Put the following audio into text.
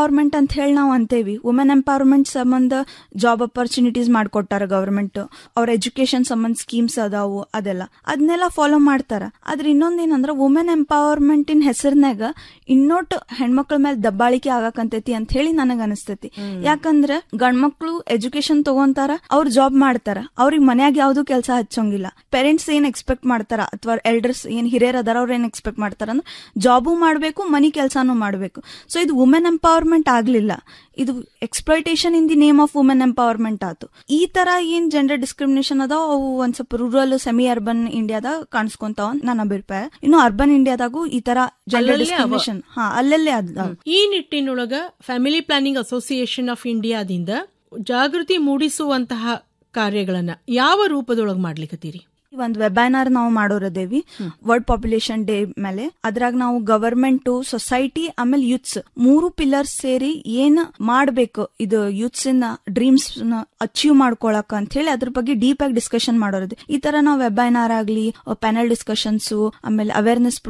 Empowerment ಅಂತ ಹೇಳಿ ನಾವು ಅಂತೇವಿ ವುಮೆನ್ ಎಂಪವರ್ಮೆಂಟ್ ಸಂಬಂಧ ಜಾಬ್ ಅಪರ್ಚುನಿಟೀಸ್ ಮಾಡ್ಕೊಟ್ಟಾರ ಗವರ್ಮೆಂಟ್ ಅವ್ರ ಎಜುಕೇಶನ್ ಸಂಬಂಧ ಸ್ಕೀಮ್ಸ್ ಅದಾವು ಅದೆಲ್ಲ ಅದನ್ನೆಲ್ಲ ಫಾಲೋ ಮಾಡ್ತಾರ ಆದ್ರೆ ಇನ್ನೊಂದೇನಂದ್ರ ವುಮೆನ್ ಎಂಪವರ್ಮೆಂಟ್ ಇನ್ ಹೆಸರಿನಾಗ ಇನ್ನೊಟ್ಟು ಹೆಣ್ಮಕ್ಳ ಮೇಲೆ ದಬ್ಬಾಳಿಕೆ ಆಗಕಂತೈತಿ ಅಂತ ಹೇಳಿ ನನಗ ಅನಿಸ್ತೈತಿ ಯಾಕಂದ್ರ ಗಂಡ್ಮಕ್ಳು ಎಜುಕೇಶನ್ ತಗೊಂತಾರ ಅವ್ರ ಜಾಬ್ ಮಾಡ್ತಾರ ಅವ್ರಿಗೆ ಮನ್ಯಾಗ ಯಾವ್ದು ಕೆಲಸ ಹಚ್ಚೋಂಗಿಲ್ಲ ಪೇರೆಂಟ್ಸ್ ಏನ್ ಎಕ್ಸ್ಪೆಕ್ಟ್ ಮಾಡ್ತಾರ ಅಥವಾ ಎಲ್ಡರ್ಸ್ ಏನ್ ಹಿರಿಯರ್ ಅದಾರ ಅವ್ರ ಏನ್ ಎಕ್ಸ್ಪೆಕ್ಟ್ ಮಾಡ್ತಾರ ಅಂದ್ರೆ ಜಾಬು ಮಾಡ್ಬೇಕು ಮನಿ ಕೆಲಸನೂ ಮಾಡ್ಬೇಕು ಸೊ ಇದು ವುಮೆನ್ ಎಂಪವರ್ಮೆಂಟ್ ಆಗ್ಲಿಲ್ಲ ಇದು exploitation in the name of women empowerment ಆತು ಈ ತರ ಏನ್ ಜೆಂಡರ್ ಡಿಸ್ಕ್ರಿಮಿನೇಷನ್ ಅದಾವ ಅವು ಒಂದ್ ಸ್ವಲ್ಪ ರೂರಲ್ ಸೆಮಿ ಅರ್ಬನ್ ಇಂಡಿಯಾದಾಗ ಕಾಣಿಸ್ಕೊಂತಾವ ನನ್ನ ಅಭಿಪ್ರಾಯ ಇನ್ನು ಅರ್ಬನ್ ಇಂಡಿಯಾದಾಗೂ ಈ ತರ ಜೆಂಡರ್ ಅಲ್ಲಲ್ಲೇ ಅವ. ಡಿಸ್ಕ್ರಿಮಿನೇಷನ್ ಹಾ ಅಲ್ಲಲ್ಲೇ ಅದ ಈ ನಿಟ್ಟಿನೊಳಗ ಫ್ಯಾಮಿಲಿ ಪ್ಲಾನಿಂಗ್ ಅಸೋಸಿಯೇಷನ್ ಆಫ್ ಇಂಡಿಯಾದಿಂದ ಜಾಗೃತಿ ಮೂಡಿಸುವಂತಹ ಕಾರ್ಯಗಳನ್ನ ಯಾವ ರೂಪದೊಳಗ ಮಾಡ್ಲಿಕತ್ತೀರಿ ಒಂದ್ ವೆಬ್ಯಾನರ್ ನಾವು ಮಾಡೋರದೇವಿ ವರ್ಲ್ಡ್ ಪಾಪ್ಯುಲೇಷನ್ ಡೇ ಮೇಲೆ ಅದ್ರಾಗ ನಾವು ಗವರ್ಮೆಂಟ್ ಸೊಸೈಟಿ ಆಮೇಲೆ ಯೂತ್ಸ್ ಮೂರು ಪಿಲ್ಲರ್ಸ್ ಸೇರಿ ಏನ್ ಮಾಡ್ಬೇಕು ಇದು ಯೂತ್ಸ್ ಇನ್ ಡ್ರೀಮ್ಸ್ ಅಚೀವ್ ಮಾಡ್ಕೊಳಕ ಅಂತ ಹೇಳಿ ಅದ್ರ ಬಗ್ಗೆ ಡೀಪ್ ಆಗಿ ಡಿಸ್ಕಷನ್ ಮಾಡೋರದು ಈ ತರ ನಾವು ವೆಬ್ಯಾನರ್ ಆಗ್ಲಿ ಪ್ಯಾನಲ್ ಡಿಸ್ಕಷನ್ಸ್ ಆಮೇಲೆ ಅವೇರ್ನೆಸ್